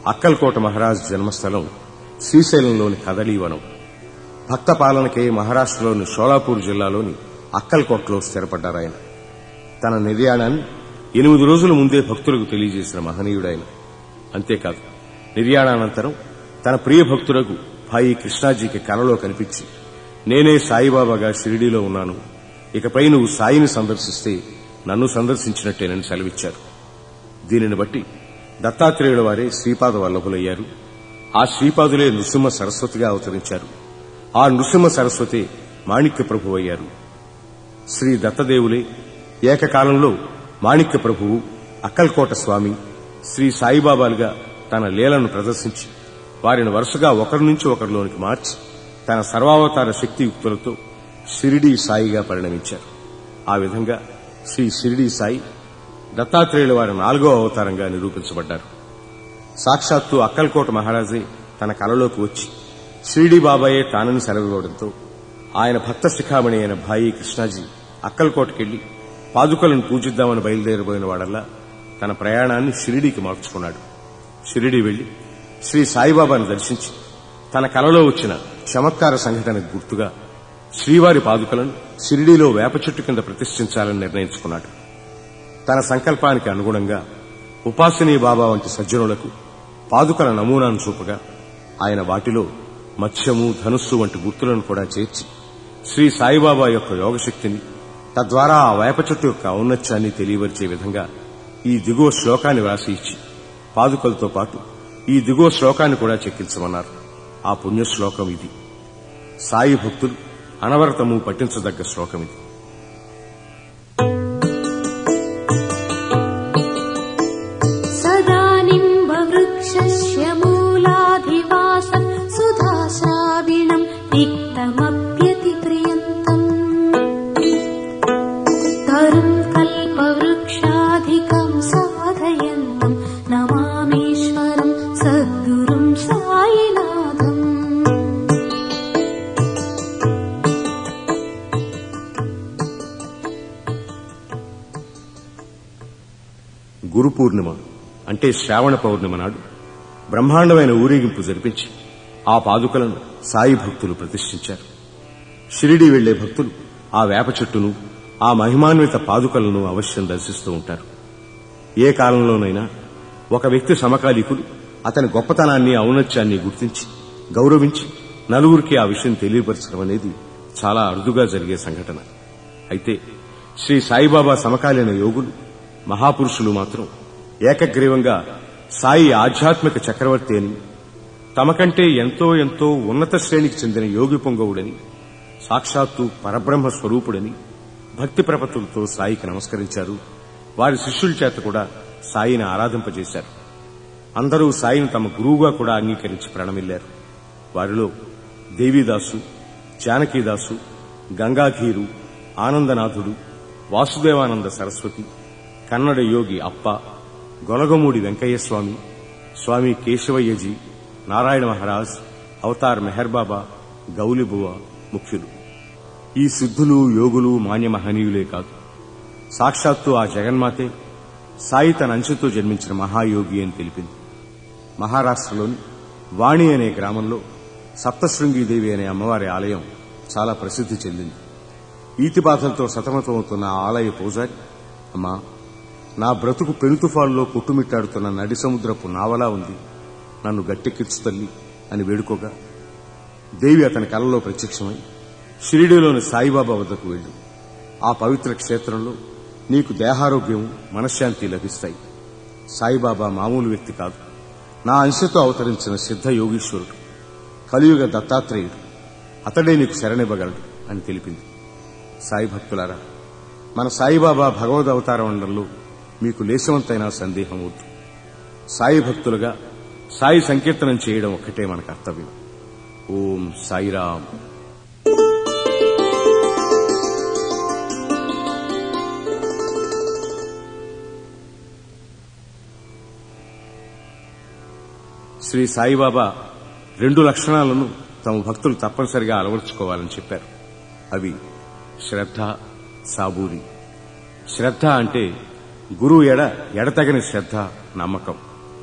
అక్కల్కోట మహారాజ్ జన్మస్థలం శ్రీశైలంలోని కదలీవనం భక్త పాలనకే మహారాష్ట్రలోని షోలాపూర్ జిల్లాలోని అక్కల్కోట్లో స్థిరపడ్డారాయన తన నిర్యాణాన్ని ఎనిమిది రోజుల ముందే భక్తులకు తెలియజేసిన మహనీయుడాయన అంతేకాదు నిర్యాణానంతరం తన ప్రియ భక్తులకు భాయి కృష్ణాజీకి కలలో కనిపించి నేనే సాయిబాబాగా షిరిడీలో ఉన్నాను ఇకపై నువ్వు సాయిని సందర్శిస్తే నన్ను సందర్శించినట్టేనని సెలవిచ్చారు దీనిని బట్టి దత్తాత్రేయుల వారే శ్రీపాద వల్లభులయ్యారు ఆ శ్రీపాదులే నృసింహ సరస్వతిగా అవతరించారు ఆ నృసింహ సరస్వతి మాణిక్య ప్రభు అయ్యారు శ్రీ దత్తదేవులే ఏకకాలంలో మాణిక్య ప్రభువు అక్కల్కోట స్వామి శ్రీ సాయిబాబాలుగా తన లీలను ప్రదర్శించి వారిని వరుసగా ఒకరి నుంచి ఒకరిలోనికి మార్చి తన సర్వావతార శక్తియుక్తులతో షిరిడీ సాయిగా పరిణమించారు ఆ విధంగా శ్రీ షిరిడీ సాయి దత్తాత్రేయుల వారి నాలుగో అవతారంగా నిరూపించబడ్డారు సాక్షాత్తు అక్కల్కోట మహారాజే తన కలలోకి వచ్చి షిరిడీ బాబాయే తానని సెలవివ్వడంతో ఆయన భక్త శిఖామణి అయిన భాయి కృష్ణాజీ అక్కల్కోటకెళ్లి పాదుకలను పూజిద్దామని బయలుదేరిపోయిన వాడల్లా తన ప్రయాణాన్ని షిరిడీకి మార్చుకున్నాడు షిరిడీ వెళ్లి శ్రీ సాయిబాబాను దర్శించి తన కలలో వచ్చిన చమత్కార సంఘటనకు గుర్తుగా శ్రీవారి పాదుకలను షిరిడీలో వేప చెట్టు కింద ప్రతిష్ఠించాలని నిర్ణయించుకున్నాడు తన సంకల్పానికి అనుగుణంగా ఉపాసిని బాబా వంటి సజ్జనులకు పాదుకల నమూనాను చూపగా ఆయన వాటిలో మత్స్యము ధనుస్సు వంటి గుర్తులను కూడా చేర్చి శ్రీ సాయిబాబా యొక్క యోగశక్తిని తద్వారా ఆ వేప చెట్టు యొక్క ఔన్నత్యాన్ని తెలియవరిచే విధంగా ఈ దిగువ శ్లోకాన్ని వ్రాసి ఇచ్చి పాదుకలతో పాటు ఈ దిగువ శ్లోకాన్ని కూడా చెక్కించమన్నారు ఆ పుణ్య శ్లోకం ఇది సాయి భక్తులు అనవరతము పఠించదగ్గ శ్లోకం ఇది सदा निम्बवृक्षस्य मूलाधिवासम् सुधाश्राविणम् रिक्तमप्यतिप्रियन्तम् तरुम् कल्पवृक्षाधिकम् साधयन्तम् नमामीश्वरम् सद्गुरुम् सायिनाथम् గురు పూర్ణిమ అంటే శ్రావణ పౌర్ణిమ నాడు బ్రహ్మాండమైన ఊరేగింపు జరిపించి ఆ పాదుకలను సాయి భక్తులు ప్రతిష్ఠించారు షిరిడి వెళ్లే భక్తులు ఆ వేప చెట్టును ఆ మహిమాన్విత పాదుకలను అవశ్యం దర్శిస్తూ ఉంటారు ఏ కాలంలోనైనా ఒక వ్యక్తి సమకాలీకులు అతని గొప్పతనాన్ని ఔన్నత్యాన్ని గుర్తించి గౌరవించి నలుగురికి ఆ విషయం తెలియపరచడం అనేది చాలా అరుదుగా జరిగే సంఘటన అయితే శ్రీ సాయిబాబా సమకాలీన యోగులు మహాపురుషులు మాత్రం ఏకగ్రీవంగా సాయి ఆధ్యాత్మిక చక్రవర్తి అని తమకంటే ఎంతో ఎంతో ఉన్నత శ్రేణికి చెందిన యోగి పొంగవుడని సాక్షాత్తు పరబ్రహ్మ స్వరూపుడని భక్తి ప్రపత్తులతో సాయికి నమస్కరించారు వారి శిష్యుల చేత కూడా సాయిని ఆరాధింపజేశారు అందరూ సాయిని తమ గురువుగా కూడా అంగీకరించి ప్రణమిల్లారు వారిలో దేవీదాసు జానకీదాసు గంగాధీరు ఆనందనాథుడు వాసుదేవానంద సరస్వతి కన్నడ యోగి అప్ప గొలగమూడి వెంకయ్యస్వామి స్వామి కేశవయ్యజీ నారాయణ మహారాజ్ అవతార్ మెహర్బాబా గౌలిబువ ముఖ్యులు ఈ సిద్ధులు యోగులు మాన్య మహనీయులే కాదు సాక్షాత్తు ఆ జగన్మాతే సాయి తన అంశతో జన్మించిన మహాయోగి అని తెలిపింది మహారాష్ట్రలోని వాణి అనే గ్రామంలో సప్తశృంగిదేవి అనే అమ్మవారి ఆలయం చాలా ప్రసిద్ధి చెందింది ఈతిబాధలతో సతమతమవుతున్న ఆ ఆలయ పూజారి అమ్మా నా బ్రతుకు పెను తుఫాన్లో కొట్టుమిట్టాడుతున్న నడి సముద్రపు నావలా ఉంది నన్ను గట్టెక్కించు తల్లి అని వేడుకోగా దేవి అతని కలలో ప్రత్యక్షమై షిరిడీలోని సాయిబాబా వద్దకు వెళ్ళు ఆ పవిత్ర క్షేత్రంలో నీకు దేహారోగ్యం మనశ్శాంతి లభిస్తాయి సాయిబాబా మామూలు వ్యక్తి కాదు నా అంశతో అవతరించిన సిద్ధ యోగీశ్వరుడు కలియుగ దత్తాత్రేయుడు అతడే నీకు శరణివ్వగలడు అని తెలిపింది సాయి భక్తులారా మన సాయిబాబా భగవద్ అవతార మండలంలో మీకు లేశవంతైన సందేహం వద్దు సాయి భక్తులుగా సాయి సంకీర్తనం చేయడం ఒక్కటే మన కర్తవ్యం ఓం సాయిరామ్ శ్రీ సాయిబాబా రెండు లక్షణాలను తమ భక్తులు తప్పనిసరిగా అలవర్చుకోవాలని చెప్పారు అవి శ్రద్ధ సాబూరి శ్రద్ధ అంటే గురువు ఎడ ఎడతగని శ్రద్ధ నమ్మకం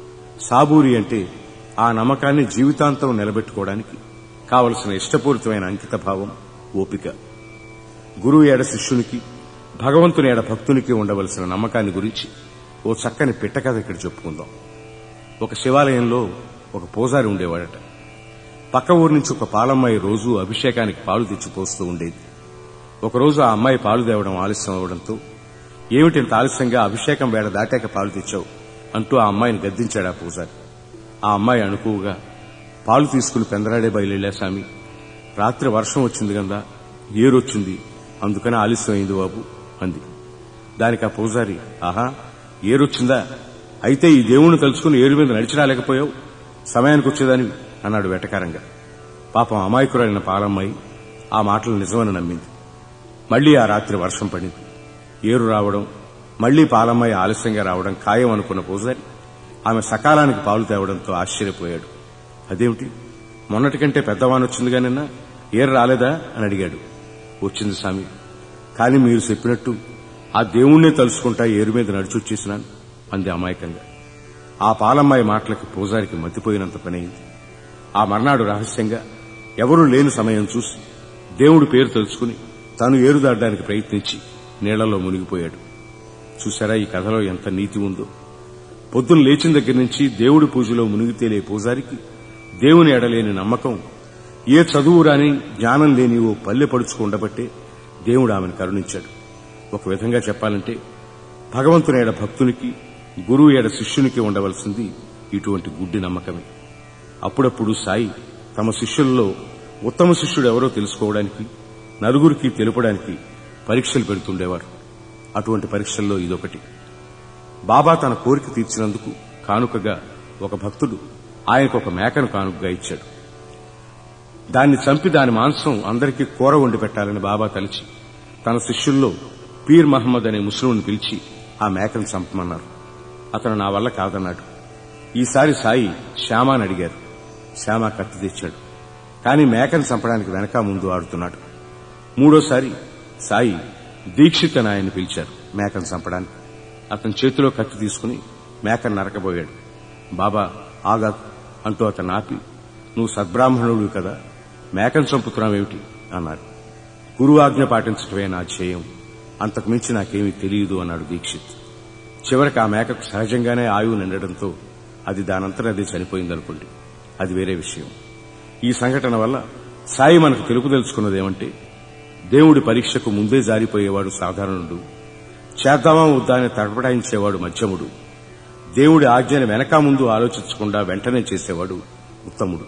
సాబూరి అంటే ఆ నమ్మకాన్ని జీవితాంతం నిలబెట్టుకోవడానికి కావలసిన ఇష్టపూరితమైన అంకిత భావం ఓపిక గురువు ఏడ శిష్యునికి భగవంతుని ఏడ భక్తునికి ఉండవలసిన నమ్మకాన్ని గురించి ఓ చక్కని పిట్టకథ ఇక్కడ చెప్పుకుందాం ఒక శివాలయంలో ఒక పూజారి ఉండేవాడట పక్క ఊరి నుంచి ఒక పాలమ్మాయి రోజు అభిషేకానికి పాలు తెచ్చిపోస్తూ ఉండేది ఒకరోజు ఆ అమ్మాయి పాలు తేవడం ఆలస్యం అవడంతో ఏమిటింత ఆలస్యంగా అభిషేకం వేళ దాటాక పాలు తెచ్చావు అంటూ ఆ అమ్మాయిని గద్దించాడు ఆ పూజారి ఆ అమ్మాయి అణుకువగా పాలు తీసుకుని పెందరాడే బయలుదేరా స్వామి రాత్రి వర్షం వచ్చింది కదా ఏరొచ్చింది అందుకని ఆలస్యం అయింది బాబు అంది దానికి ఆ పూజారి ఆహా ఏరొచ్చిందా అయితే ఈ దేవుణ్ణి తలుచుకుని ఏరు మీద నడిచి రాలేకపోయావు సమయానికి వచ్చేదాని అన్నాడు వెటకారంగా పాపం అమాయకురాలిన పాలమ్మాయి ఆ మాటలు నిజమని నమ్మింది మళ్లీ ఆ రాత్రి వర్షం పడింది ఏరు రావడం మళ్లీ పాలమ్మాయి ఆలస్యంగా రావడం ఖాయం అనుకున్న పూజారి ఆమె సకాలానికి పాలు తేవడంతో ఆశ్చర్యపోయాడు అదేమిటి మొన్నటికంటే పెద్దవాన్ వచ్చిందిగా నిన్న ఏరు రాలేదా అని అడిగాడు వచ్చింది స్వామి కాని మీరు చెప్పినట్టు ఆ దేవుణ్ణే తలుసుకుంటా ఏరు మీద నడిచొచ్చేసినాను అంది అమాయకంగా ఆ పాలమ్మాయి మాటలకి పూజారికి మతిపోయినంత పనైంది ఆ మర్నాడు రహస్యంగా ఎవరూ లేని సమయం చూసి దేవుడి పేరు తెలుసుకుని తాను ఏరుదాడడానికి ప్రయత్నించి నీళ్లలో మునిగిపోయాడు చూసారా ఈ కథలో ఎంత నీతి ఉందో పొద్దున్న లేచిన దగ్గర నుంచి దేవుడి పూజలో మునిగి తేలే పూజారికి దేవుని ఎడలేని నమ్మకం ఏ చదువు రాని జ్ఞానం లేని ఓ పల్లె పడుచుకుండబట్టే దేవుడు ఆమెను కరుణించాడు ఒక విధంగా చెప్పాలంటే భగవంతుని ఏడ భక్తునికి గురువు ఏడ శిష్యునికి ఉండవలసింది ఇటువంటి గుడ్డి నమ్మకమే అప్పుడప్పుడు సాయి తమ శిష్యుల్లో ఉత్తమ శిష్యుడు ఎవరో తెలుసుకోవడానికి నలుగురికి తెలుపడానికి పరీక్షలు పెడుతుండేవారు అటువంటి పరీక్షల్లో ఇదొకటి బాబా తన కోరిక తీర్చినందుకు కానుకగా ఒక భక్తుడు ఆయనకు ఒక మేకను కానుకగా ఇచ్చాడు దాన్ని చంపి దాని మాంసం అందరికీ కూర వండి పెట్టాలని బాబా తలిచి తన శిష్యుల్లో పీర్ మహమ్మద్ అనే ముస్లింని పిలిచి ఆ మేకను చంపమన్నారు అతను నా వల్ల కాదన్నాడు ఈసారి సాయి శ్యామాని అడిగారు శ్యామ కత్తి తెచ్చాడు కానీ మేకను చంపడానికి వెనక ముందు ఆడుతున్నాడు మూడోసారి సాయి దీక్షిత్ అని ఆయన్ని పిలిచారు మేకను చంపడానికి అతని చేతిలో కత్తి తీసుకుని మేకను నరకబోయాడు బాబా ఆగా అంటూ అతను ఆపి నువ్వు సద్బ్రాహ్మణుడు కదా మేకను చంపుతున్నావేమిటి అన్నాడు గురువు ఆజ్ఞ పాటించటమే నా ధ్యేయం అంతకు మించి నాకేమీ తెలియదు అన్నాడు దీక్షిత్ చివరికి ఆ మేకకు సహజంగానే ఆయువు నిండడంతో అది దానంతట అదే చనిపోయిందనుకోండి అది వేరే విషయం ఈ సంఘటన వల్ల సాయి మనకు తెలుపుదలుచుకున్నదేమంటే దేవుడి పరీక్షకు ముందే జారిపోయేవాడు సాధారణుడు చేద్దామా వద్దా అని తడపడాయించేవాడు మధ్యముడు దేవుడి ఆజ్ఞను వెనక ముందు ఆలోచించకుండా వెంటనే చేసేవాడు ఉత్తముడు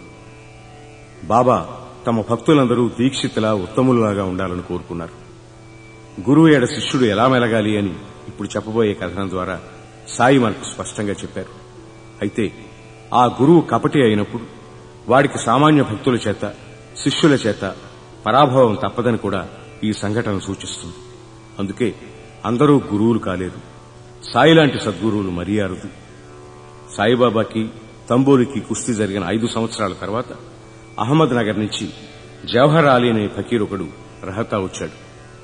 బాబా తమ భక్తులందరూ దీక్షితులా ఉత్తములులాగా ఉండాలని కోరుకున్నారు గురువు ఏడ శిష్యుడు ఎలా మెలగాలి అని ఇప్పుడు చెప్పబోయే కథనం ద్వారా సాయి మనకు స్పష్టంగా చెప్పారు అయితే ఆ గురువు కపటి అయినప్పుడు వాడికి సామాన్య భక్తుల చేత శిష్యుల చేత పరాభవం తప్పదని కూడా ఈ సంఘటన సూచిస్తుంది అందుకే అందరూ గురువులు కాలేరు సాయి లాంటి సద్గురువులు మరీ అరుదు సాయిబాబాకి తంబూరికి కుస్తీ జరిగిన ఐదు సంవత్సరాల తర్వాత అహ్మద్ నగర్ నుంచి జవహర్ అలీ అనే ఫకీర్ ఒకడు రహతా వచ్చాడు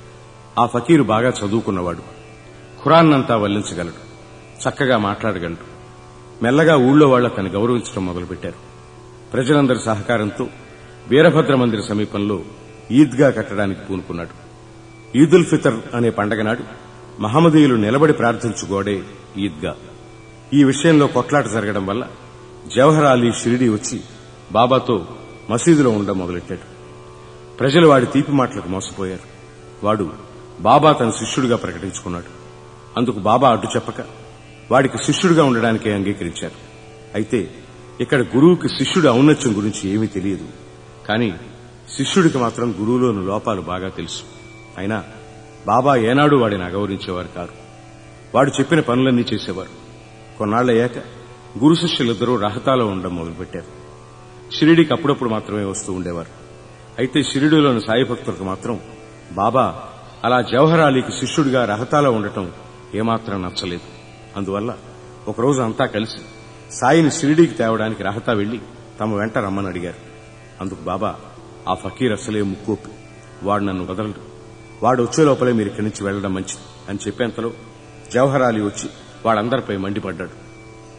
ఆ ఫకీరు బాగా చదువుకున్నవాడు ఖురాన్నంతా వల్లించగలడు చక్కగా మాట్లాడగలడు మెల్లగా ఊళ్ళో వాళ్ల తను గౌరవించడం మొదలుపెట్టారు ప్రజలందరి సహకారంతో వీరభద్ర మందిర సమీపంలో ఈద్గా కట్టడానికి పూనుకున్నాడు ఈదుల్ ఫితర్ అనే పండగ నాడు మహమ్మదీయులు నిలబడి ప్రార్థించు గోడే ఈద్గా ఈ విషయంలో కొట్లాట జరగడం వల్ల జవహర్ అలీ షిరిడి వచ్చి బాబాతో మసీదులో ఉండడం మొదలెట్టాడు ప్రజలు వాడి తీపి మాటలకు మోసపోయారు వాడు బాబా తన శిష్యుడిగా ప్రకటించుకున్నాడు అందుకు బాబా అడ్డు చెప్పక వాడికి శిష్యుడిగా ఉండడానికే అంగీకరించారు అయితే ఇక్కడ గురువుకి శిష్యుడి ఔన్నత్యం గురించి ఏమీ తెలియదు కానీ శిష్యుడికి మాత్రం గురువులోని లోపాలు బాగా తెలుసు అయినా బాబా ఏనాడు వాడిని అగౌరవించేవారు కారు వాడు చెప్పిన పనులన్నీ చేసేవారు కొన్నాళ్లయ్యాక గురు శిష్యులిద్దరూ రహతాలో ఉండడం మొదలుపెట్టారు షిరిడీకి అప్పుడప్పుడు మాత్రమే వస్తూ ఉండేవారు అయితే షిరిడీలోని సాయి భక్తులకు మాత్రం బాబా అలా జవహర్ అలీకి శిష్యుడిగా రహతాలో ఉండటం ఏమాత్రం నచ్చలేదు అందువల్ల ఒకరోజు అంతా కలిసి సాయిని షిరిడీకి తేవడానికి రహతా వెళ్లి తమ వెంట రమ్మని అడిగారు అందుకు బాబా ఆ ఫకీర్ అసలే ముక్కోపి వాడు నన్ను వదలడు వాడు వచ్చే లోపలే మీరు ఇక్కడి నుంచి వెళ్లడం మంచిది అని చెప్పేంతలో జవహర్ అలీ వచ్చి వాడందరిపై మండిపడ్డాడు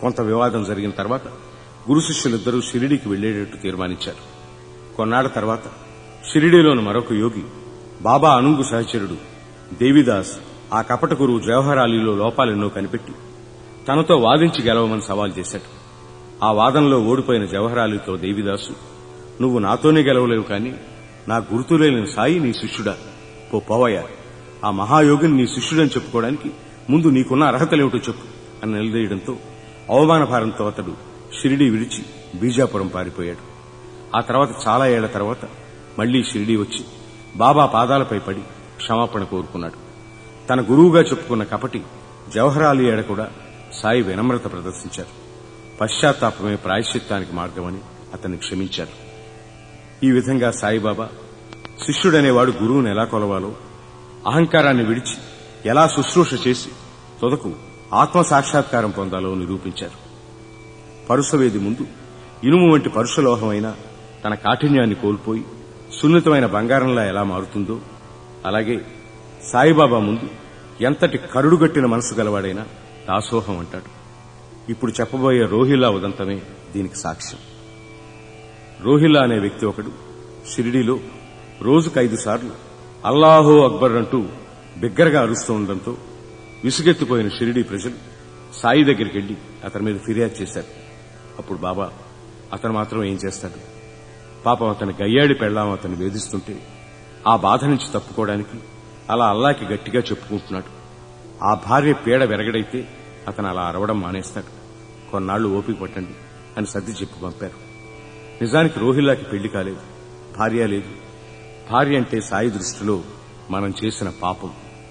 కొంత వివాదం జరిగిన తర్వాత గురు శిష్యులిద్దరూ షిరిడీకి వెళ్లేటట్టు తీర్మానించారు కొన్నాళ్ల తర్వాత షిరిడీలోని మరొక యోగి బాబా అనుంగు సహచరుడు దేవిదాస్ ఆ కపట గురువు జవహర్ లోపాలెన్నో కనిపెట్టి తనతో వాదించి గెలవమని సవాల్ చేశాడు ఆ వాదనలో ఓడిపోయిన జవహరాలీతో దేవిదాసు నువ్వు నాతోనే గెలవలేవు కాని నా గుర్తులేని సాయి నీ శిష్యుడా పో పోవయ్యా ఆ మహాయోగిని నీ శిష్యుడని చెప్పుకోవడానికి ముందు నీకున్న అర్హతలేమిటో చెప్పు అని నిలదీయడంతో అవమానభారంతో అతడు షిరిడీ విడిచి బీజాపురం పారిపోయాడు ఆ తర్వాత చాలా ఏళ్ల తర్వాత మళ్లీ షిరిడీ వచ్చి బాబా పాదాలపై పడి క్షమాపణ కోరుకున్నాడు తన గురువుగా చెప్పుకున్న కపటి జవహరాలీ ఏడ కూడా సాయి వినమ్రత ప్రదర్శించారు పశ్చాత్తాపమే ప్రాయశ్చిత్తానికి మార్గమని అతన్ని క్షమించారు ఈ విధంగా సాయిబాబా శిష్యుడనేవాడు గురువుని ఎలా కొలవాలో అహంకారాన్ని విడిచి ఎలా శుశ్రూష చేసి తొదకు ఆత్మ సాక్షాత్కారం పొందాలో నిరూపించారు పరుసవేది ముందు ఇనుము వంటి పరుషలోహమైన తన కాఠిన్యాన్ని కోల్పోయి సున్నితమైన బంగారంలా ఎలా మారుతుందో అలాగే సాయిబాబా ముందు ఎంతటి కరుడుగట్టిన మనసు గలవాడైనా దాసోహం అంటాడు ఇప్పుడు చెప్పబోయే రోహిల్లా ఉదంతమే దీనికి సాక్ష్యం రోహిల్లా అనే వ్యక్తి ఒకడు షిరిడీలో రోజుకు ఐదు సార్లు అల్లాహో అక్బర్ అంటూ బిగ్గరగా అరుస్తూ ఉండడంతో విసుగెత్తిపోయిన షిరిడీ ప్రజలు సాయి దగ్గరికి వెళ్లి అతని మీద ఫిర్యాదు చేశారు అప్పుడు బాబా అతను మాత్రం ఏం చేస్తాడు పాపం అతని గయ్యాడి పెళ్ళాం అతన్ని వేధిస్తుంటే ఆ బాధ నుంచి తప్పుకోవడానికి అలా అల్లాకి గట్టిగా చెప్పుకుంటున్నాడు ఆ భార్య పీడ వెరగడైతే అతను అలా అరవడం మానేస్తాడు కొన్నాళ్లు ఓపిక పట్టండి అని సర్ది చెప్పి పంపారు నిజానికి రోహిల్లాకి పెళ్లి కాలేదు భార్య లేదు భార్య అంటే సాయి దృష్టిలో మనం చేసిన పాపం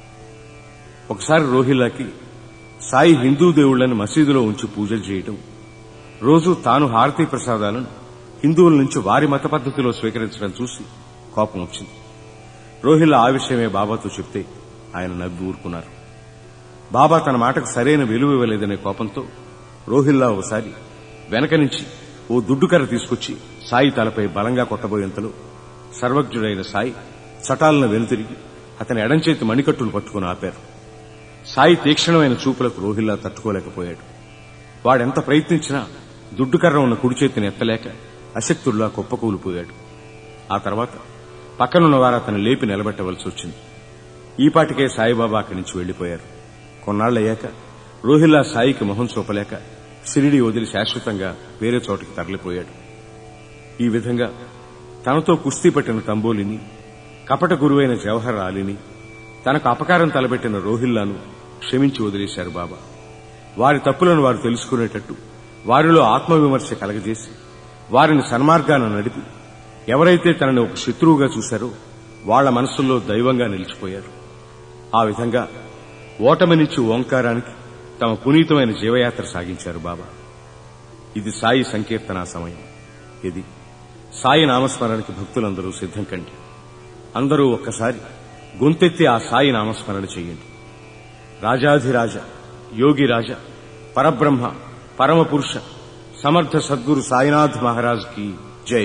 ఒకసారి రోహిల్లాకి సాయి హిందూ దేవుళ్లను మసీదులో ఉంచి పూజలు చేయటం రోజు తాను హారతీ ప్రసాదాలను హిందువుల నుంచి వారి మత పద్ధతిలో స్వీకరించడం చూసి కోపం వచ్చింది రోహిల్లా ఆ విషయమే బాబాతో చెప్తే ఆయన నవ్వి ఊరుకున్నారు బాబా తన మాటకు సరైన విలువ ఇవ్వలేదనే కోపంతో రోహిల్లా ఒకసారి వెనక నుంచి ఓ దుడ్డుకర్ర తీసుకొచ్చి సాయి తలపై బలంగా కొట్టబోయేంతలో సర్వజ్ఞుడైన సాయి చటాలను వెనుతిరిగి అతని ఎడంచేతి మణికట్టును పట్టుకుని ఆపారు సాయి తీక్షణమైన చూపులకు రోహిల్లా తట్టుకోలేకపోయాడు వాడెంత ప్రయత్నించినా దుడ్డుకర్ర ఉన్న కుడి చేతిని ఎత్తలేక అశక్తుల్లా కుప్పకూలిపోయాడు ఆ తర్వాత పక్కనున్న వారు అతను లేపి నిలబెట్టవలసి వచ్చింది ఈపాటికే సాయిబాబా అక్కడి నుంచి వెళ్లిపోయారు కొన్నాళ్లయ్యాక రోహిల్లా సాయికి మొహం చూపలేక సిరిడి వదిలి శాశ్వతంగా వేరే చోటికి తరలిపోయాడు ఈ విధంగా తనతో కుస్తీ పట్టిన తంబోలిని కపట గురువైన జవహర్ అలీని తనకు అపకారం తలబెట్టిన రోహిల్లాను క్షమించి వదిలేశారు బాబా వారి తప్పులను వారు తెలుసుకునేటట్టు వారిలో ఆత్మవిమర్శ కలగజేసి వారిని సన్మార్గాన నడిపి ఎవరైతే తనని ఒక శత్రువుగా చూశారో వాళ్ల మనసుల్లో దైవంగా నిలిచిపోయారు ఆ విధంగా ఓటమి నుంచి ఓంకారానికి తమ పునీతమైన జీవయాత్ర సాగించారు బాబా ఇది సాయి సంకీర్తన సమయం ఇది సాయి నామస్మరణకి భక్తులందరూ సిద్ధం కండి అందరూ ఒక్కసారి గొంతెత్తి ఆ సాయి నామస్మరణ చేయండి రాజాధిరాజ యోగిరాజ పరబ్రహ్మ పరమపురుష సమర్థ సద్గురు సాయినాథ్ మహారాజ్ కి జై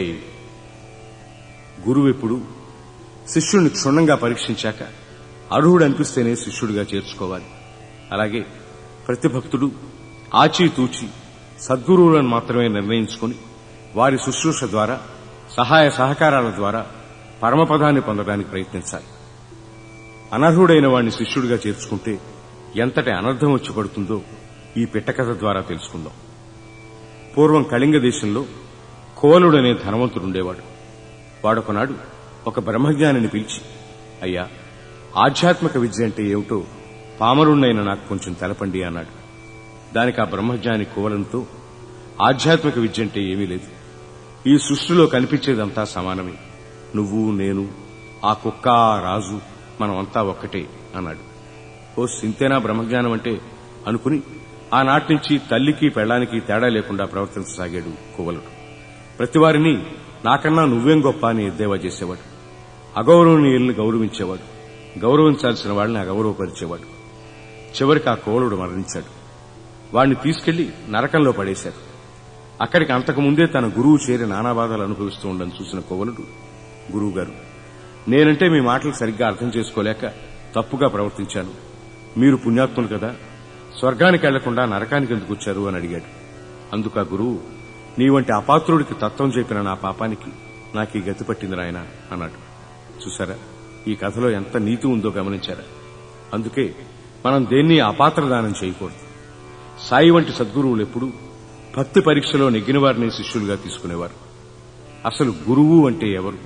గురువెప్పుడు శిష్యుణ్ణి క్షుణ్ణంగా పరీక్షించాక అర్హుడు అనిపిస్తేనే శిష్యుడిగా చేర్చుకోవాలి అలాగే ప్రతి భక్తుడు ఆచితూచి సద్గురువులను మాత్రమే నిర్ణయించుకుని వారి శుశ్రూష ద్వారా సహాయ సహకారాల ద్వారా పరమపదాన్ని పొందడానికి ప్రయత్నించాలి అనర్హుడైన వాడిని శిష్యుడిగా చేర్చుకుంటే ఎంతటి అనర్థం వచ్చి పడుతుందో ఈ పిట్టకథ ద్వారా తెలుసుకుందాం పూర్వం కళింగ దేశంలో కోవలుడనే ధనవంతుడుండేవాడు వాడొకనాడు ఒక బ్రహ్మజ్ఞానిని పిలిచి అయ్యా ఆధ్యాత్మిక విద్య అంటే ఏమిటో పామరుణ్ణైన నాకు కొంచెం తెలపండి అన్నాడు దానికి ఆ బ్రహ్మజ్ఞాని కోవలంతో ఆధ్యాత్మిక విద్య అంటే ఏమీ లేదు ఈ సృష్టిలో కనిపించేదంతా సమానమే నువ్వు నేను ఆ కుక్క ఆ రాజు మనమంతా ఒక్కటే అన్నాడు ఓ సింతేనా బ్రహ్మజ్ఞానం అంటే అనుకుని ఆనాటి నుంచి తల్లికి పెళ్లానికి తేడా లేకుండా ప్రవర్తించసాగాడు కువలుడు ప్రతివారిని నాకన్నా నువ్వేం గొప్ప అని ఎద్దేవా చేసేవాడు అగౌరవనీయుల్ని గౌరవించేవాడు గౌరవించాల్సిన వాళ్ళని అగౌరవపరిచేవాడు చివరికి ఆ కోవలుడు మరణించాడు వాణ్ణి తీసుకెళ్లి నరకంలో పడేశారు అక్కడికి అంతకుముందే తన గురువు చేరి నానా బాధలు అనుభవిస్తూ ఉండని చూసిన కోవలుడు గురువుగారు నేనంటే మీ మాటలు సరిగ్గా అర్థం చేసుకోలేక తప్పుగా ప్రవర్తించాను మీరు పుణ్యాత్ములు కదా స్వర్గానికి వెళ్లకుండా నరకానికి ఎందుకు వచ్చారు అని అడిగాడు అందుకు ఆ గురువు నీ వంటి అపాత్రుడికి తత్వం చెప్పిన నా పాపానికి నాకు ఈ గతి పట్టింది నాయన అన్నాడు చూసారా ఈ కథలో ఎంత నీతి ఉందో గమనించారా అందుకే మనం దేన్ని అపాత్రదానం చేయకూడదు సాయి వంటి సద్గురువులు ఎప్పుడూ భక్తి పరీక్షలో నెగ్గిన వారిని శిష్యులుగా తీసుకునేవారు అసలు గురువు అంటే ఎవరు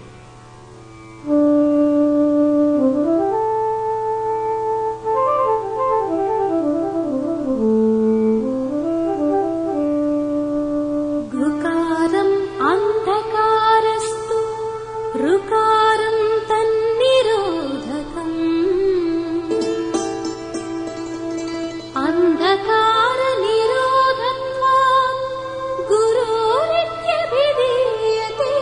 ऋकारम् अन्धकारस्तु ऋकारम् तन्निरोधकम् अन्धकारनिरोधत्वात् गुरोरित्यभिधीयते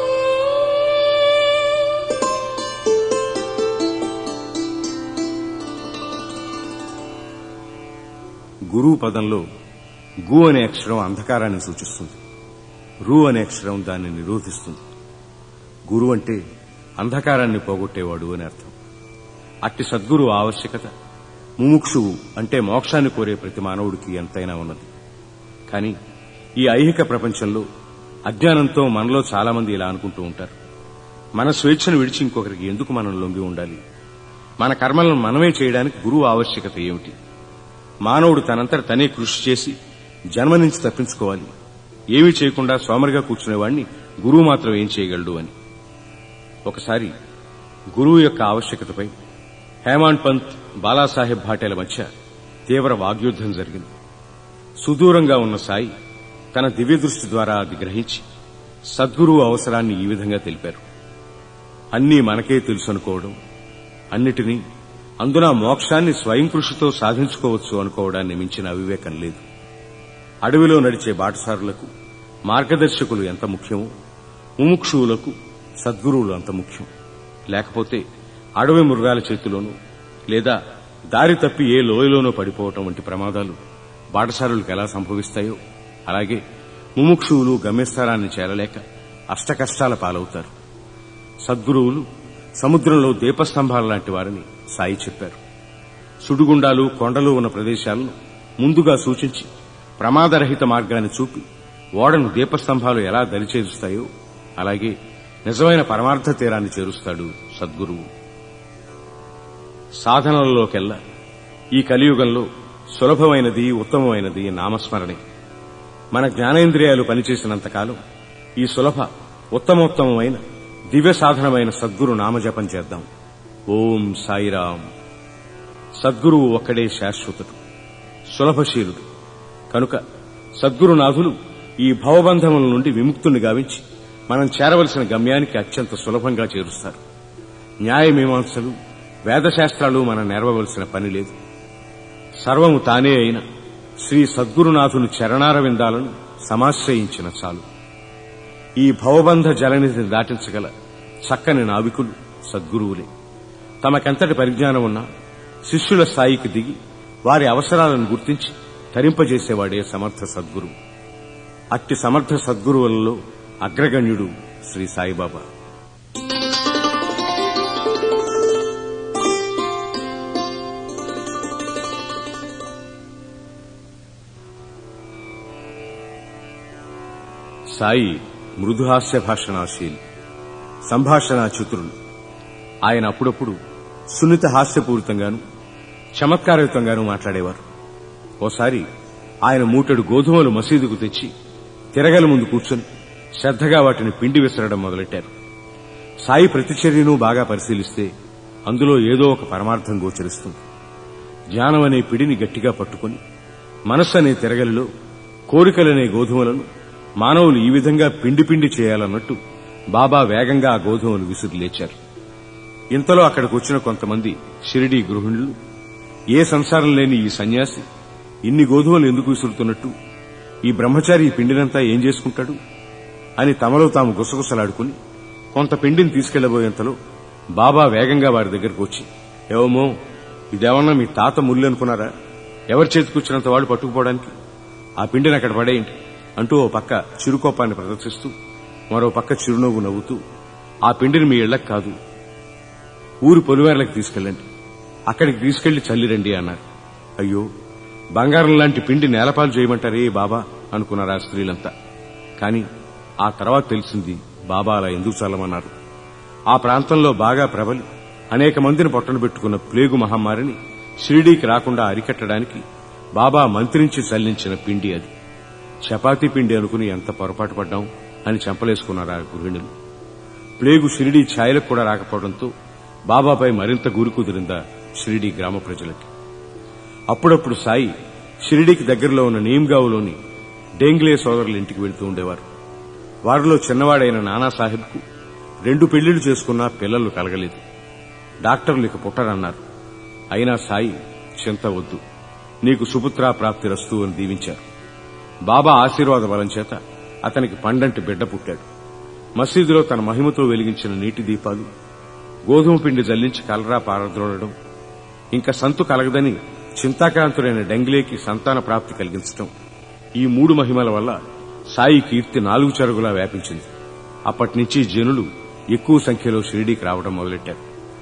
గురువు పదంలో గు అనే అక్షరం అంధకారాన్ని సూచిస్తుంది రు అనే అక్షరం దాన్ని నిరోధిస్తుంది గురు అంటే అంధకారాన్ని పోగొట్టేవాడు అని అర్థం అట్టి సద్గురు ఆవశ్యకత ముముక్షువు అంటే మోక్షాన్ని కోరే ప్రతి మానవుడికి ఎంతైనా ఉన్నది కానీ ఈ ఐహిక ప్రపంచంలో అజ్ఞానంతో మనలో చాలా మంది ఇలా అనుకుంటూ ఉంటారు మన స్వేచ్ఛను విడిచి ఇంకొకరికి ఎందుకు మనం లొంగి ఉండాలి మన కర్మలను మనమే చేయడానికి గురువు ఆవశ్యకత ఏమిటి మానవుడు తనంతట తనే కృషి చేసి జన్మ నుంచి తప్పించుకోవాలి ఏమీ చేయకుండా సోమరిగా కూర్చునేవాణ్ణి గురువు మాత్రం ఏం చేయగలడు అని ఒకసారి గురువు యొక్క ఆవశ్యకతపై హేమాండ్ పంత్ బాలాసాహెబ్ భాటేల మధ్య తీవ్ర వాగ్యుద్ధం జరిగింది సుదూరంగా ఉన్న సాయి తన దివ్య దృష్టి ద్వారా అది గ్రహించి సద్గురువు అవసరాన్ని ఈ విధంగా తెలిపారు అన్నీ మనకే తెలుసు అనుకోవడం అన్నిటినీ అందున మోక్షాన్ని స్వయం కృషితో సాధించుకోవచ్చు అనుకోవడాన్ని మించిన అవివేకం లేదు అడవిలో నడిచే బాటసారులకు మార్గదర్శకులు ఎంత ముఖ్యమో ముముక్షువులకు సద్గురువులు అంత ముఖ్యం లేకపోతే అడవి మృగాల చేతిలోనూ లేదా దారి తప్పి ఏ లోయలోనో పడిపోవటం వంటి ప్రమాదాలు బాటసారులకు ఎలా సంభవిస్తాయో అలాగే ముముక్షువులు గమ్యస్థానాన్ని చేరలేక అష్టకష్టాల పాలవుతారు సద్గురువులు సముద్రంలో దీపస్తంభాల లాంటి వారని సాయి చెప్పారు సుడిగుండాలు కొండలు ఉన్న ప్రదేశాలను ముందుగా సూచించి ప్రమాదరహిత మార్గాన్ని చూపి ఓడను దీపస్తంభాలు ఎలా దరిచేరుస్తాయో అలాగే నిజమైన పరమార్థ తీరాన్ని చేరుస్తాడు సద్గురువు సాధనలలోకెల్లా ఈ కలియుగంలో సులభమైనది ఉత్తమమైనది నామస్మరణే మన జ్ఞానేంద్రియాలు పనిచేసినంతకాలం ఈ సులభ ఉత్తమోత్తమమైన దివ్య సాధనమైన సద్గురు నామజపం చేద్దాం ఓం సాయిరాం సద్గురువు ఒక్కడే శాశ్వతుడు సులభశీలుడు కనుక సద్గురునాథులు ఈ భవబంధముల నుండి విముక్తుని గావించి మనం చేరవలసిన గమ్యానికి అత్యంత సులభంగా చేరుస్తారు న్యాయమీమాంసలు వేదశాస్త్రాలు మనం నెరవవలసిన పని లేదు సర్వము తానే అయిన శ్రీ సద్గురునాథుని చరణారవిందాలను సమాశ్రయించిన చాలు ఈ భవబంధ జలనిధిని దాటించగల చక్కని నావికులు సద్గురువులే తమకెంతటి పరిజ్ఞానం ఉన్నా శిష్యుల స్థాయికి దిగి వారి అవసరాలను గుర్తించి తరింపజేసేవాడే సమర్థ సద్గురు అట్టి సమర్థ సద్గురువులలో అగ్రగణ్యుడు శ్రీ సాయిబాబా సాయి మృదుహాస్య భాషణాశీలి సంభాషణ చతురులు ఆయన అప్పుడప్పుడు సున్నిత హాస్యపూరితంగాను చమత్కారయుతంగాను మాట్లాడేవారు ఓసారి ఆయన మూటెడు గోధుమలు మసీదుకు తెచ్చి తిరగల ముందు కూర్చొని శ్రద్ధగా వాటిని పిండి విసరడం మొదలెట్టారు సాయి ప్రతిచర్యను బాగా పరిశీలిస్తే అందులో ఏదో ఒక పరమార్థం గోచరిస్తుంది జ్ఞానం అనే పిడిని గట్టిగా పట్టుకుని మనస్సు అనే తిరగలిలో కోరికలనే గోధుమలను మానవులు ఈ విధంగా పిండి పిండి చేయాలన్నట్టు బాబా వేగంగా ఆ గోధుమలు విసిరి లేచారు ఇంతలో అక్కడికి వచ్చిన కొంతమంది షిరిడీ గృహిణులు ఏ సంసారం లేని ఈ సన్యాసి ఇన్ని గోధుమలు ఎందుకు విసురుతున్నట్టు ఈ బ్రహ్మచారి ఈ పిండినంతా ఏం చేసుకుంటాడు అని తమలో తాము గుసగుసలాడుకుని కొంత పిండిని తీసుకెళ్లబోయేంతలో బాబా వేగంగా వారి దగ్గరకు వచ్చి ఏవమో ఇదేమన్నా మీ తాత ముళ్ళు అనుకున్నారా ఎవరి చేతికొచ్చినంత వాడు పట్టుకుపోవడానికి ఆ పిండిని అక్కడ పడేయండి అంటూ ఓ పక్క చిరుకోపాన్ని ప్రదర్శిస్తూ మరో పక్క చిరునవ్వు నవ్వుతూ ఆ పిండిని మీ ఇళ్లకు కాదు ఊరి పొలిమేరలకు తీసుకెళ్ళండి అక్కడికి తీసుకెళ్లి చల్లిరండి అన్నారు అయ్యో బంగారం లాంటి పిండి నేలపాలు చేయమంటారే బాబా అనుకున్నారు ఆ స్త్రీలంతా కాని ఆ తర్వాత తెలిసింది బాబా అలా ఎందుకు చల్లమన్నారు ఆ ప్రాంతంలో బాగా ప్రబలి అనేక మందిని పొట్టన పెట్టుకున్న ప్లేగు మహమ్మారిని షిరిడీకి రాకుండా అరికట్టడానికి బాబా మంత్రించి చల్లించిన పిండి అది చపాతీ పిండి అనుకుని ఎంత పొరపాటు పడ్డాం అని చెంపలేసుకున్నారు ఆ గృహిణులు ప్లేగు షిరిడీ ఛాయలకు కూడా రాకపోవడంతో బాబాపై మరింత గురి కుదిరిందా షిరిడీ గ్రామ ప్రజలకి అప్పుడప్పుడు సాయి షిరిడీకి దగ్గరలో ఉన్న నీమ్గావులోని డేంగ్లే సోదరుల ఇంటికి వెళ్తూ ఉండేవారు వారిలో చిన్నవాడైన నానాసాహెబ్కు రెండు పెళ్లిళ్లు చేసుకున్నా పిల్లలు కలగలేదు డాక్టర్లు ఇక పుట్టరన్నారు అయినా సాయి చింత వద్దు నీకు సుపుత్రా ప్రాప్తి రస్తు అని దీవించారు బాబా ఆశీర్వాద బలం చేత అతనికి పండంటి బిడ్డ పుట్టాడు మసీదులో తన మహిమతో వెలిగించిన నీటి దీపాలు గోధుమ పిండి జల్లించి కలరా పారద్రోలడం ఇంకా సంతు కలగదని చింతాక్రాంతుడైన డెంగ్లేకి సంతాన ప్రాప్తి కలిగించడం ఈ మూడు మహిమల వల్ల సాయి కీర్తి నాలుగు చెరుగులా వ్యాపించింది అప్పటినుంచి జనులు ఎక్కువ సంఖ్యలో షిరిడీకి రావడం మొదలెట్టారు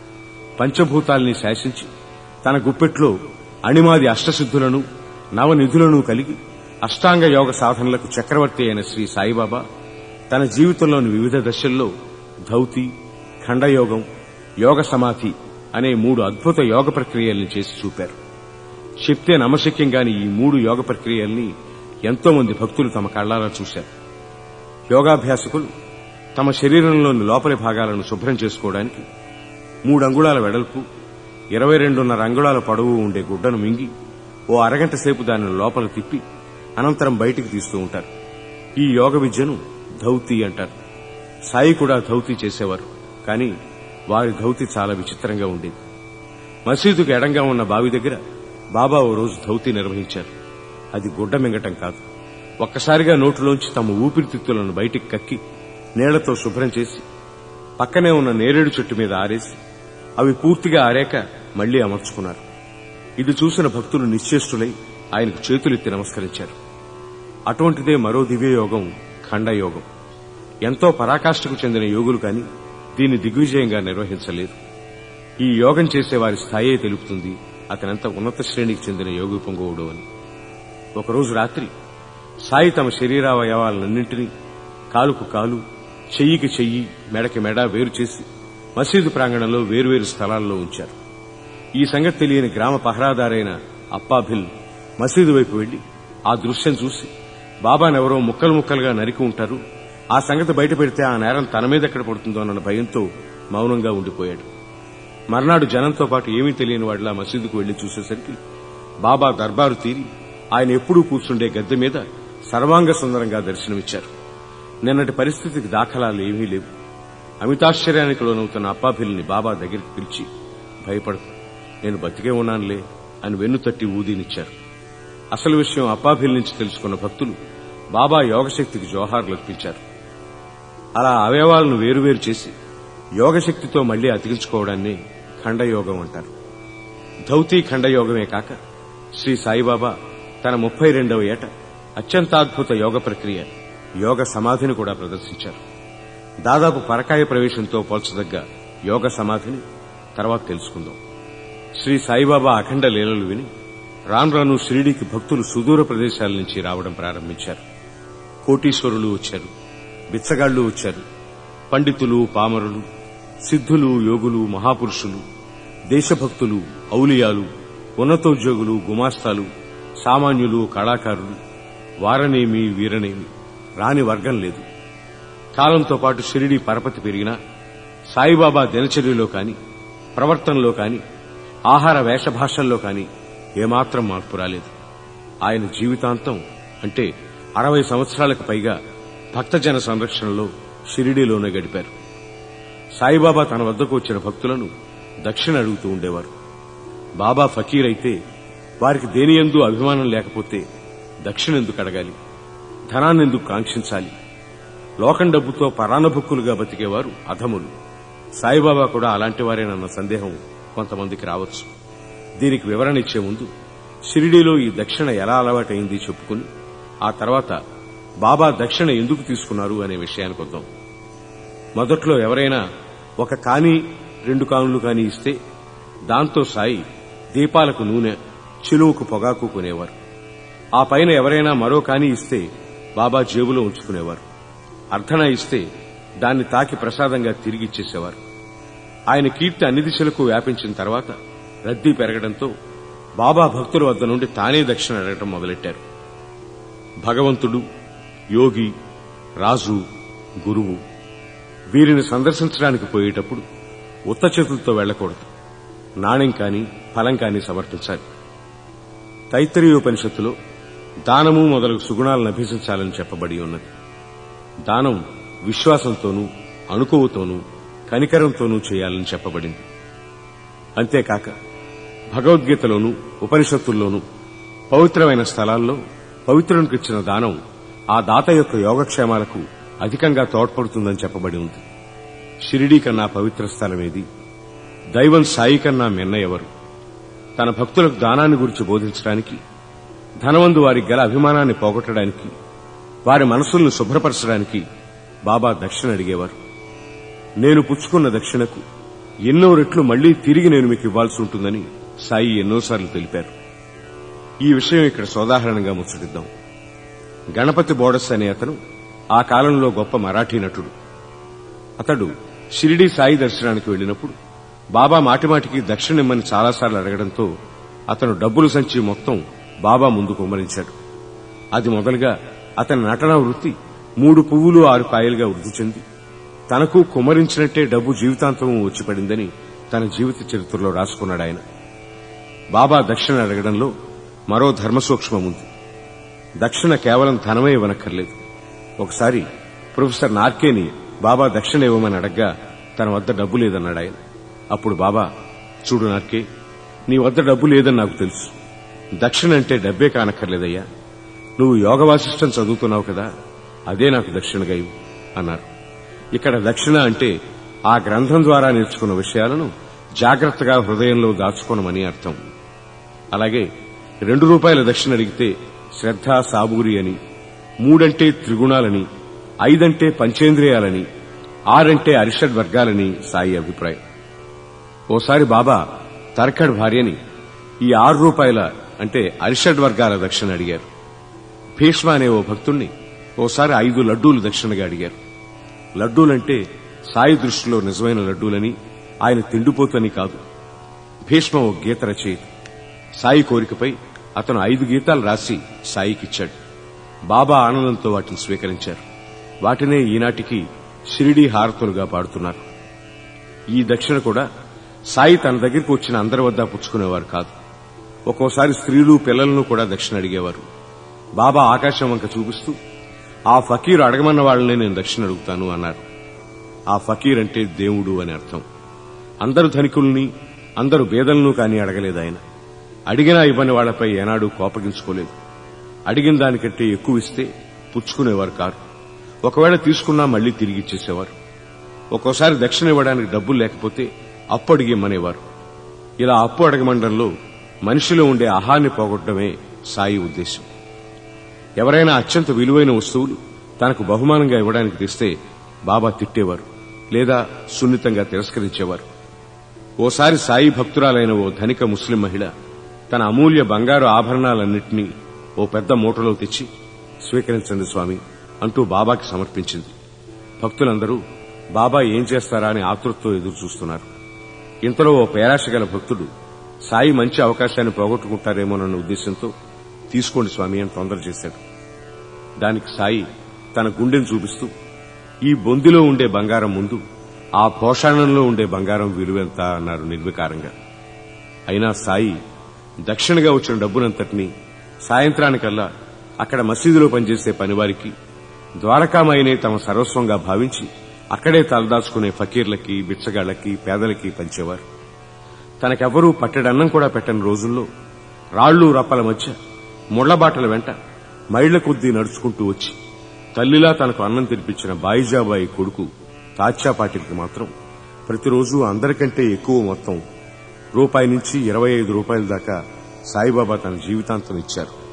పంచభూతాల్ని శాసించి తన గుప్పెట్లో అణిమాది అష్టసిద్ధులను నవనిధులను కలిగి అష్టాంగ యోగ సాధనలకు చక్రవర్తి అయిన శ్రీ సాయిబాబా తన జీవితంలోని వివిధ దశల్లో ధౌతి ఖండయోగం యోగ సమాధి అనే మూడు అద్భుత యోగ ప్రక్రియల్ని చేసి చూపారు చెప్తే నమ్మశక్యం గాని ఈ మూడు యోగ ప్రక్రియల్ని ఎంతో మంది భక్తులు తమ కళ్లారా చూశారు యోగాభ్యాసకులు తమ శరీరంలోని లోపలి భాగాలను శుభ్రం చేసుకోవడానికి మూడు అంగుళాల వెడల్పు ఇరవై రెండున్నర అంగుళాల పొడవు ఉండే గుడ్డను మింగి ఓ అరగంట సేపు దానిని లోపల తిప్పి అనంతరం బయటికి తీస్తూ ఉంటారు ఈ యోగ విద్యను ధౌతి అంటారు సాయి కూడా ధౌతి చేసేవారు కానీ వారి ధౌతి చాలా విచిత్రంగా ఉండేది మసీదుకు ఎడంగా ఉన్న బావి దగ్గర బాబా ఓ రోజు ధౌతి నిర్వహించారు అది గుడ్డ మింగటం కాదు ఒక్కసారిగా నోటులోంచి తమ ఊపిరితిత్తులను బయటికి కక్కి నీళ్లతో శుభ్రం చేసి పక్కనే ఉన్న నేరేడు చెట్టు మీద ఆరేసి అవి పూర్తిగా ఆరాక మళ్లీ అమర్చుకున్నారు ఇది చూసిన భక్తులు నిశ్చేష్టులై ఆయనకు చేతులెత్తి నమస్కరించారు అటువంటిదే మరో దివ్యయోగం ఖండయోగం ఎంతో పరాకాష్ఠకు చెందిన యోగులు కాని దీన్ని దిగ్విజయంగా నిర్వహించలేదు ఈ యోగం చేసే వారి స్థాయే తెలుపుతుంది అతనంత ఉన్నత శ్రేణికి చెందిన యోగి పొంగవుడు అని ఒకరోజు రాత్రి సాయి తమ శరీరావయవాలన్నింటినీ కాలుకు కాలు చెయ్యికి చెయ్యి మెడకి మెడ వేరు చేసి మసీదు ప్రాంగణంలో వేర్వేరు స్థలాల్లో ఉంచారు ఈ సంగతి తెలియని గ్రామ పహరాదారైన అప్పాభిల్ మసీదు వైపు వెళ్లి ఆ దృశ్యం చూసి బాబానెవరో ముక్కలు ముక్కలుగా నరికి ఉంటారు ఆ సంగతి బయట పెడితే ఆ నేరం తన మీద ఎక్కడ పడుతుందో అన్న భయంతో మౌనంగా ఉండిపోయాడు మర్నాడు జనంతో పాటు ఏమీ తెలియని వాడిలా మసీదుకు వెళ్లి చూసేసరికి బాబా దర్బారు తీరి ఆయన ఎప్పుడూ కూర్చుండే గద్దె మీద సర్వాంగ సుందరంగా దర్శనమిచ్చారు నిన్నటి పరిస్థితికి దాఖలాలు ఏమీ లేవు అమితాశ్చర్యానికి లోనవుతున్న అప్పాభిల్ని బాబా దగ్గరికి పిలిచి భయపడకు నేను బతికే ఉన్నానులే అని వెన్ను తట్టి ఊదినిచ్చారు అసలు విషయం అప్పాభిల్ నుంచి తెలుసుకున్న భక్తులు బాబా యోగశక్తికి జోహార్లు అర్పించారు అలా అవయవాలను వేరువేరు చేసి యోగశక్తితో మళ్లీ అతికించుకోవడాన్ని ఖండయోగం అంటారు ధౌతి ఖండయోగమే కాక శ్రీ సాయిబాబా తన ముప్పై రెండవ ఏట అత్యంతాద్భుత యోగ ప్రక్రియ యోగ సమాధిని కూడా ప్రదర్శించారు దాదాపు పరకాయ ప్రవేశంతో పోల్చదగ్గ యోగ సమాధిని తర్వాత తెలుసుకుందాం శ్రీ సాయిబాబా అఖండ లీలలు విని రాను రాను షిరిడీకి భక్తులు సుదూర ప్రదేశాల నుంచి రావడం ప్రారంభించారు కోటీశ్వరులు వచ్చారు బిచ్చగాళ్లు వచ్చారు పండితులు పామరులు సిద్ధులు యోగులు మహాపురుషులు దేశభక్తులు ఔలియాలు ఉన్నతోద్యోగులు గుమాస్తాలు సామాన్యులు కళాకారులు వారనేమి వీరనేమి రాని వర్గం లేదు కాలంతో పాటు షిరిడీ పరపతి పెరిగినా సాయిబాబా దినచర్యలో కాని ప్రవర్తనలో కాని ఆహార వేషభాషల్లో కాని ఏమాత్రం మార్పు రాలేదు ఆయన జీవితాంతం అంటే అరవై సంవత్సరాలకు పైగా భక్తజన సంరక్షణలో షిరిడీలోనే గడిపారు సాయిబాబా తన వద్దకు వచ్చిన భక్తులను దక్షిణ అడుగుతూ ఉండేవారు బాబా ఫకీర్ అయితే వారికి దేనియందు అభిమానం లేకపోతే దక్షిణ ఎందుకు అడగాలి ధనాన్నెందుకు కాంక్షించాలి లోకం డబ్బుతో పరానభుక్కులుగా బతికేవారు అధములు సాయిబాబా కూడా అలాంటి వారేనన్న సందేహం కొంతమందికి రావచ్చు దీనికి వివరణ ఇచ్చే ముందు షిరిడీలో ఈ దక్షిణ ఎలా అలవాటైంది చెప్పుకుని ఆ తర్వాత బాబా దక్షిణ ఎందుకు తీసుకున్నారు అనే విషయానికి వద్దాం మొదట్లో ఎవరైనా ఒక కాని రెండు కానులు కాని ఇస్తే దాంతో సాయి దీపాలకు నూనె చిలువుకు పొగాకు కొనేవారు ఆ పైన ఎవరైనా మరో కాని ఇస్తే బాబా జేబులో ఉంచుకునేవారు అర్ధన ఇస్తే దాన్ని తాకి ప్రసాదంగా తిరిగిచ్చేసేవారు ఆయన కీర్తి అన్ని దిశలకు వ్యాపించిన తర్వాత రద్దీ పెరగడంతో బాబా భక్తుల వద్ద నుండి తానే దక్షిణ అడగటం మొదలెట్టారు భగవంతుడు యోగి రాజు గురువు వీరిని సందర్శించడానికి పోయేటప్పుడు ఉత్త చేతులతో వెళ్లకూడదు నాణ్యం కాని ఫలం కాని సమర్పించాలి తైత్తరీయోపనిషత్తులో దానము మొదలగు సుగుణాలను అభ్యసించాలని చెప్పబడి ఉన్నది దానం విశ్వాసంతోనూ అణుకువతోనూ కనికరంతోనూ చేయాలని చెప్పబడింది అంతేకాక భగవద్గీతలోనూ ఉపనిషత్తుల్లోనూ పవిత్రమైన స్థలాల్లో పవిత్రునికి ఇచ్చిన దానం ఆ దాత యొక్క యోగక్షేమాలకు అధికంగా తోడ్పడుతుందని చెప్పబడి ఉంది షిరిడీ కన్నా పవిత్ర స్థలమేది దైవం సాయి కన్నా మిన్న ఎవరు తన భక్తులకు దానాన్ని గురించి బోధించడానికి ధనవంతు వారికి గల అభిమానాన్ని పోగొట్టడానికి వారి మనసులను శుభ్రపరచడానికి బాబా దక్షిణ అడిగేవారు నేను పుచ్చుకున్న దక్షిణకు ఎన్నో రెట్లు మళ్లీ తిరిగి నేను మీకు ఇవ్వాల్సి ఉంటుందని సాయి ఎన్నోసార్లు తెలిపారు ఈ విషయం ఇక్కడ సోదాహరణంగా ముచ్చటిద్దాం గణపతి బోడస్ అనే అతను ఆ కాలంలో గొప్ప మరాఠీ నటుడు అతడు షిరిడీ సాయి దర్శనానికి వెళ్లినప్పుడు బాబా మాటిమాటికి దక్షిణిమ్మని చాలాసార్లు అడగడంతో అతను డబ్బులు సంచి మొత్తం బాబా ముందు కుమ్మరించాడు అది మొదలుగా అతని నటన వృత్తి మూడు పువ్వులు ఆరు కాయలుగా వృద్ధి చెంది తనకు కుమ్మరించినట్టే డబ్బు జీవితాంతం వచ్చిపడిందని తన జీవిత చరిత్రలో రాసుకున్నాడు ఆయన బాబా దక్షిణ అడగడంలో మరో ధర్మ సూక్ష్మం ఉంది దక్షిణ కేవలం ధనమే ఇవ్వనక్కర్లేదు ఒకసారి ప్రొఫెసర్ నార్కేని బాబా దక్షిణ ఇవ్వమని అడగ్గా తన వద్ద డబ్బు లేదన్నాడు ఆయన అప్పుడు బాబా చూడు నార్కే నీ వద్ద డబ్బు లేదని నాకు తెలుసు దక్షిణ అంటే డబ్బే కానక్కర్లేదయ్యా నువ్వు యోగ వాసిష్టం చదువుతున్నావు కదా అదే నాకు దక్షిణగా ఇవ్వు అన్నారు ఇక్కడ దక్షిణ అంటే ఆ గ్రంథం ద్వారా నేర్చుకున్న విషయాలను జాగ్రత్తగా హృదయంలో దాచుకోనమని అర్థం అలాగే రెండు రూపాయల దక్షిణ అడిగితే శ్రద్ధ సాబూరి అని మూడంటే త్రిగుణాలని ఐదంటే పంచేంద్రియాలని ఆరంటే అరిషడ్ వర్గాలని సాయి అభిప్రాయం ఓసారి బాబా తర్కడ్ భార్యని ఈ ఆరు రూపాయల అంటే అరిషడ్ వర్గాల దక్షిణ అడిగారు భీష్మ అనే ఓ భక్తుణ్ణి ఓసారి ఐదు లడ్డూలు దక్షిణగా అడిగారు లడ్డూలంటే సాయి దృష్టిలో నిజమైన లడ్డూలని ఆయన తిండిపోతని కాదు భీష్మ ఓ గీత రచయిత సాయి కోరికపై అతను ఐదు గీతాలు రాసి సాయికిచ్చాడు బాబా ఆనందంతో వాటిని స్వీకరించారు వాటినే ఈనాటికి షిరిడీ హారతులుగా పాడుతున్నారు ఈ దక్షిణ కూడా సాయి తన దగ్గరికి వచ్చిన అందరి వద్ద పుచ్చుకునేవారు కాదు ఒక్కోసారి స్త్రీలు పిల్లలను కూడా దక్షిణ అడిగేవారు బాబా ఆకాశం వంక చూపిస్తూ ఆ ఫకీరు అడగమన్న వాళ్ళనే నేను దక్షిణ అడుగుతాను అన్నారు ఆ ఫకీర్ అంటే దేవుడు అని అర్థం అందరు ధనికుల్ని అందరు బేదలను కాని అడగలేదు ఆయన అడిగినా ఇవ్వని వాళ్లపై ఏనాడు కోపగించుకోలేదు అడిగిన దానికంటే ఎక్కువ ఇస్తే పుచ్చుకునేవారు కారు ఒకవేళ తీసుకున్నా మళ్లీ తిరిగి ఇచ్చేసేవారు ఒక్కోసారి దక్షిణ ఇవ్వడానికి డబ్బులు లేకపోతే అప్పు అడిగిమ్మనేవారు ఇలా అప్పు అడగమండంలో మనిషిలో ఉండే ఆహాన్ని పోగొట్టడమే సాయి ఉద్దేశం ఎవరైనా అత్యంత విలువైన వస్తువులు తనకు బహుమానంగా ఇవ్వడానికి తెస్తే బాబా తిట్టేవారు లేదా సున్నితంగా తిరస్కరించేవారు ఓసారి సాయి భక్తురాలైన ఓ ధనిక ముస్లిం మహిళ తన అమూల్య బంగారు ఆభరణాలన్నింటినీ ఓ పెద్ద మూటలో తెచ్చి స్వీకరించండి స్వామి అంటూ బాబాకి సమర్పించింది భక్తులందరూ బాబా ఏం చేస్తారా అని ఆతృతతో ఎదురు చూస్తున్నారు ఇంతలో ఓ పేరాశ గల భక్తుడు సాయి మంచి అవకాశాన్ని పోగొట్టుకుంటారేమోనన్న ఉద్దేశంతో తీసుకోండి స్వామి అని తొందర చేశాడు దానికి సాయి తన గుండెను చూపిస్తూ ఈ బొందిలో ఉండే బంగారం ముందు ఆ పోషాణంలో ఉండే బంగారం విలువెంత అన్నారు నిర్వికారంగా అయినా సాయి దక్షిణగా వచ్చిన డబ్బునంతటినీ సాయంత్రానికల్లా అక్కడ మసీదులో పనిచేసే పనివారికి ద్వారకామాయినే తమ సర్వస్వంగా భావించి అక్కడే తలదాచుకునే ఫకీర్లకి బిచ్చగాళ్లకి పేదలకి పంచేవారు తనకెవ్వరూ పట్టెడన్నం కూడా పెట్టని రోజుల్లో రాళ్లు రప్పల మధ్య ముళ్లబాటల వెంట మైళ్ల కొద్దీ నడుచుకుంటూ వచ్చి తల్లిలా తనకు అన్నం తినిపించిన బాయిజాబాయి కొడుకు తాత్యా పాటిల్కి మాత్రం ప్రతిరోజు అందరికంటే ఎక్కువ మొత్తం రూపాయి నుంచి ఇరవై ఐదు రూపాయల దాకా సాయిబాబా తన జీవితాంతం ఇచ్చారు